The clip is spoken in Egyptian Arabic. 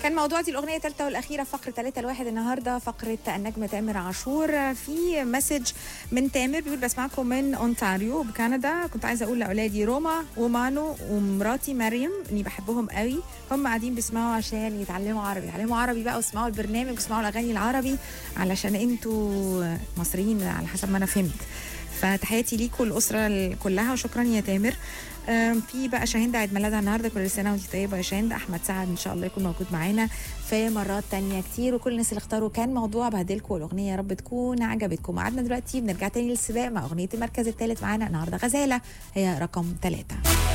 كان موضوع دي الاغنيه الثالثه والاخيره فقره ثلاثة الواحد النهارده فقره النجم تامر عاشور في مسج من تامر بيقول بسمعكم من اونتاريو بكندا كنت عايزه اقول لاولادي روما ومانو ومراتي مريم اني بحبهم قوي هم قاعدين بيسمعوا عشان يتعلموا عربي يتعلموا عربي بقى ويسمعوا البرنامج ويسمعوا الاغاني العربي علشان انتوا مصريين على حسب ما انا فهمت فتحياتي ليكوا الاسره كلها وشكرا يا تامر آم، في بقى شاهين عيد ميلادها النهارده كل سنه وانت طيبه يا شاهين احمد سعد ان شاء الله يكون موجود معانا في مرات تانية كتير وكل الناس اللي اختاروا كان موضوع بهدلكم والاغنيه يا رب تكون عجبتكم قعدنا دلوقتي بنرجع تاني للسباق مع اغنيه المركز الثالث معانا النهارده غزاله هي رقم ثلاثة